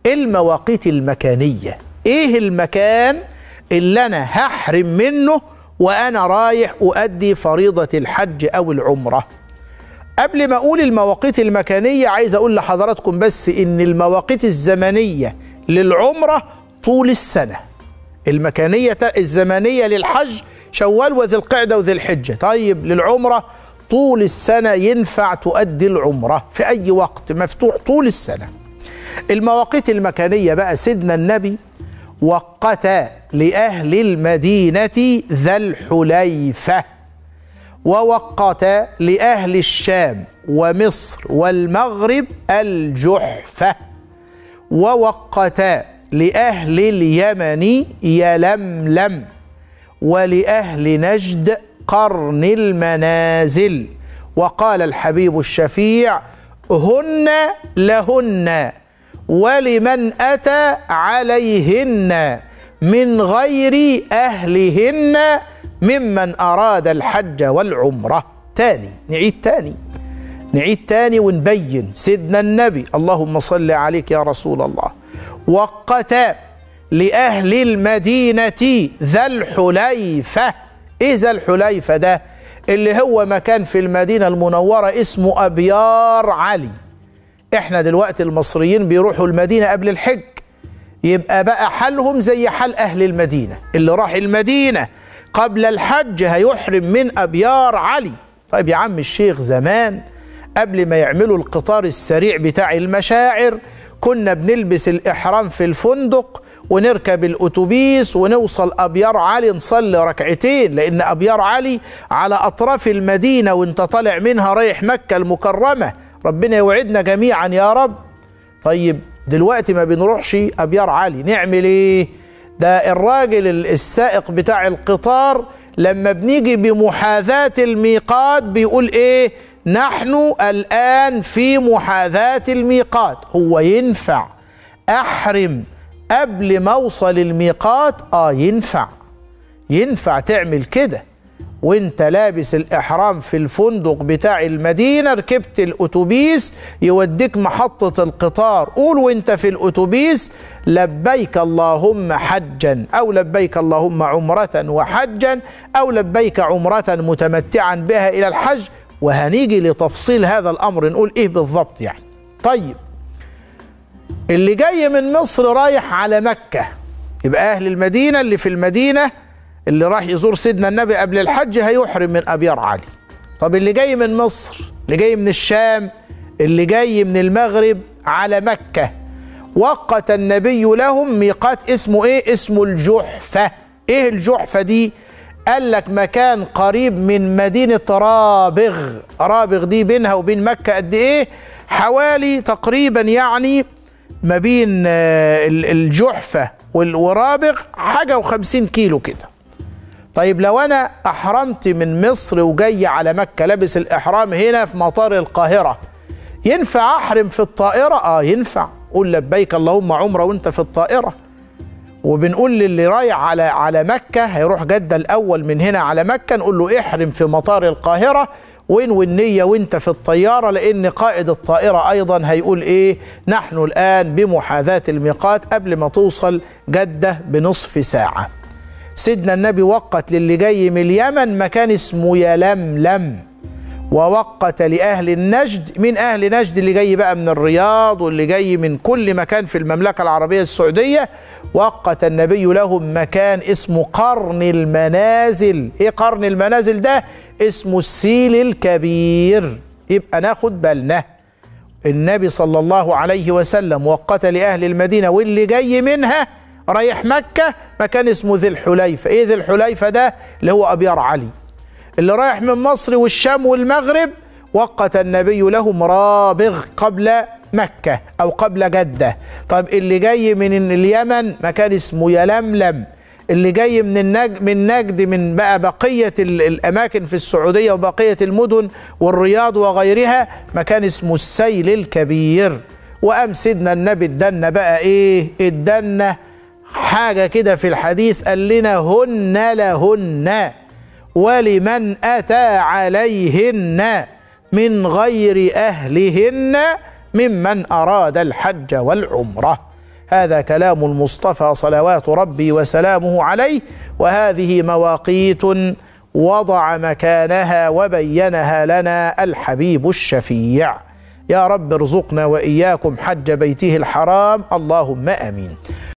المواقيت المكانية ايه المكان اللي انا هحرم منه وانا رايح اؤدي فريضة الحج او العمرة قبل ما اقول المواقيت المكانية عايز اقول لحضراتكم بس ان المواقيت الزمنية للعمرة طول السنة المكانية الزمنية للحج شوال وذي القعدة وذي الحجة طيب للعمرة طول السنة ينفع تؤدي العمرة في أي وقت مفتوح طول السنة المواقيت المكانية بقى سيدنا النبي وقت لأهل المدينة ذا الحليفة ووقت لأهل الشام ومصر والمغرب الجحفة ووقت لأهل اليمن يلملم ولأهل نجد قرن المنازل وقال الحبيب الشفيع هن لهن ولمن أتى عليهن من غير أهلهن ممن أراد الحج والعمرة تاني نعيد تاني نعيد تاني ونبين سيدنا النبي اللهم صل عليك يا رسول الله وقت لأهل المدينة ذا الحليفة إيه ذا الحليفة ده اللي هو مكان في المدينة المنورة اسمه أبيار علي احنا دلوقتي المصريين بيروحوا المدينة قبل الحج يبقى بقى حالهم زي حال أهل المدينة اللي راح المدينة قبل الحج هيحرم من أبيار علي طيب يا عم الشيخ زمان قبل ما يعملوا القطار السريع بتاع المشاعر كنا بنلبس الإحرام في الفندق ونركب الأتوبيس ونوصل أبيار علي نصلي ركعتين لأن أبيار علي على أطراف المدينة وانت طالع منها رايح مكة المكرمة ربنا يوعدنا جميعا يا رب طيب دلوقتي ما بنروحش أبيار علي نعمل إيه ده الراجل السائق بتاع القطار لما بنيجي بمحاذاة الميقات بيقول إيه نحن الآن في محاذاة الميقات هو ينفع أحرم قبل ما أوصل الميقات آه ينفع ينفع تعمل كده وانت لابس الإحرام في الفندق بتاع المدينة ركبت الأتوبيس يوديك محطة القطار قول وانت في الأتوبيس لبيك اللهم حجا أو لبيك اللهم عمرة وحجا أو لبيك عمرة متمتعا بها إلى الحج وهنيجي لتفصيل هذا الامر نقول ايه بالضبط يعني طيب اللي جاي من مصر رايح على مكة يبقى اهل المدينة اللي في المدينة اللي راح يزور سيدنا النبي قبل الحج هيحرم من ابيار علي طب اللي جاي من مصر اللي جاي من الشام اللي جاي من المغرب على مكة وقت النبي لهم ميقات اسمه ايه اسمه الجحفة ايه الجحفة دي قال لك مكان قريب من مدينة رابغ رابغ دي بينها وبين مكة قد ايه حوالي تقريبا يعني ما بين الجحفة ورابغ حاجة وخمسين كيلو كده طيب لو انا احرمت من مصر وجاي على مكة لابس الاحرام هنا في مطار القاهرة ينفع احرم في الطائرة اه ينفع قول لبيك اللهم عمرة وانت في الطائرة وبنقول للي رايح على على مكة هيروح جدة الأول من هنا على مكة نقول له احرم في مطار القاهرة وين النية وانت في الطيارة لأن قائد الطائرة أيضا هيقول إيه نحن الآن بمحاذاة الميقات قبل ما توصل جدة بنصف ساعة سيدنا النبي وقت للي جاي من اليمن مكان اسمه يلملم ووقت لأهل النجد من أهل نجد اللي جاي بقى من الرياض واللي جاي من كل مكان في المملكة العربية السعودية وقت النبي لهم مكان اسمه قرن المنازل ايه قرن المنازل ده اسمه السيل الكبير يبقى ناخد بالنا النبي صلى الله عليه وسلم وقت لأهل المدينة واللي جاي منها رايح مكة مكان اسمه ذي الحليفة ايه ذي الحليفة ده اللي هو أبيار علي اللي رايح من مصر والشام والمغرب وقت النبي لهم رابغ قبل مكة أو قبل جدة طب اللي جاي من اليمن مكان اسمه يلملم اللي جاي من النجد من نجد من بقى بقية الأماكن في السعودية وبقية المدن والرياض وغيرها مكان اسمه السيل الكبير وقام سيدنا النبي ادنا بقى ايه ادنا حاجة كده في الحديث قال لنا هن لهن ولمن أتى عليهن من غير أهلهن ممن أراد الحج والعمرة هذا كلام المصطفى صلوات ربي وسلامه عليه وهذه مواقيت وضع مكانها وبينها لنا الحبيب الشفيع يا رب ارزقنا واياكم حج بيته الحرام اللهم امين